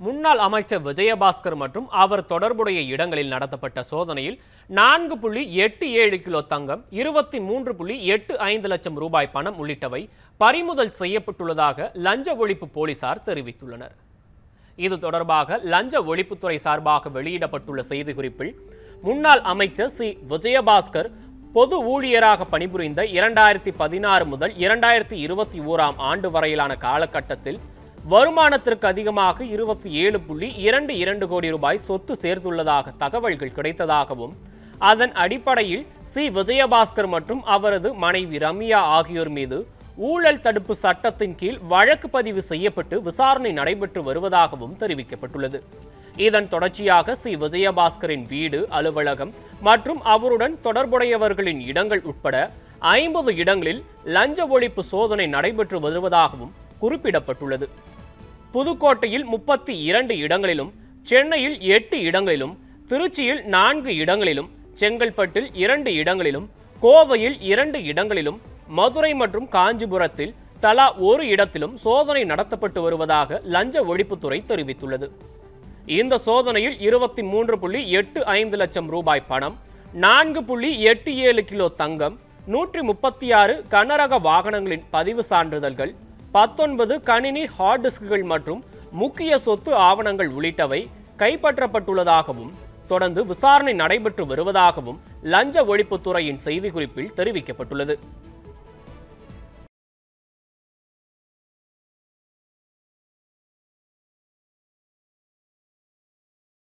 முன்னாள் அமைச்சர் விஜயபாஸ்கர் மற்றும் அவர் தொடர்புடைய இடங்களில் நடத்தப்பட்ட சோதனையில் நான்கு புள்ளி எட்டு ஏழு கிலோ தங்கம் இருபத்தி மூன்று புள்ளி எட்டு ஐந்து லட்சம் ரூபாய் பணம் உள்ளிட்டவை பறிமுதல் செய்யப்பட்டுள்ளதாக லஞ்ச ஒழிப்பு போலீசார் தெரிவித்துள்ளனர் இது தொடர்பாக லஞ்ச ஒழிப்புத்துறை சார்பாக வெளியிடப்பட்டுள்ள செய்திக்குறிப்பில் முன்னாள் அமைச்சர் சி விஜயபாஸ்கர் பொது ஊழியராக பணிபுரிந்த இரண்டாயிரத்தி பதினாறு முதல் இரண்டாயிரத்தி இருபத்தி ஓராம் ஆண்டு வரையிலான காலகட்டத்தில் வருமானத்திற்கு அதிகமாக இருபத்தி ஏழு புள்ளி இரண்டு இரண்டு கோடி ரூபாய் சொத்து சேர்த்துள்ளதாக தகவல்கள் கிடைத்ததாகவும் அதன் அடிப்படையில் சி விஜயபாஸ்கர் மற்றும் அவரது மனைவி ரம்யா ஆகியோர் மீது ஊழல் தடுப்பு சட்டத்தின் கீழ் வழக்கு பதிவு செய்யப்பட்டு விசாரணை நடைபெற்று வருவதாகவும் தெரிவிக்கப்பட்டுள்ளது இதன் தொடர்ச்சியாக சி விஜயபாஸ்கரின் வீடு அலுவலகம் மற்றும் அவருடன் தொடர்புடையவர்களின் இடங்கள் உட்பட ஐம்பது இடங்களில் லஞ்ச ஒழிப்பு சோதனை நடைபெற்று வருவதாகவும் குறிப்பிடப்பட்டுள்ளது புதுக்கோட்டையில் முப்பத்தி இரண்டு இடங்களிலும் சென்னையில் எட்டு இடங்களிலும் திருச்சியில் நான்கு இடங்களிலும் செங்கல்பட்டில் இரண்டு இடங்களிலும் கோவையில் இரண்டு இடங்களிலும் மதுரை மற்றும் காஞ்சிபுரத்தில் தலா ஒரு இடத்திலும் சோதனை நடத்தப்பட்டு வருவதாக லஞ்ச ஒழிப்புத்துறை தெரிவித்துள்ளது இந்த சோதனையில் இருபத்தி மூன்று புள்ளி எட்டு ஐந்து லட்சம் ரூபாய் பணம் நான்கு புள்ளி எட்டு ஏழு கிலோ தங்கம் நூற்றி முப்பத்தி ஆறு கனரக வாகனங்களின் பதிவு சான்றிதழ்கள் பத்தொன்பது கணினி ஹார்ட் டிஸ்க்குகள் மற்றும் முக்கிய சொத்து ஆவணங்கள் உள்ளிட்டவை கைப்பற்றப்பட்டுள்ளதாகவும் தொடர்ந்து விசாரணை நடைபெற்று வருவதாகவும் லஞ்ச ஒழிப்புத்துறையின் செய்திக்குறிப்பில் தெரிவிக்கப்பட்டுள்ளது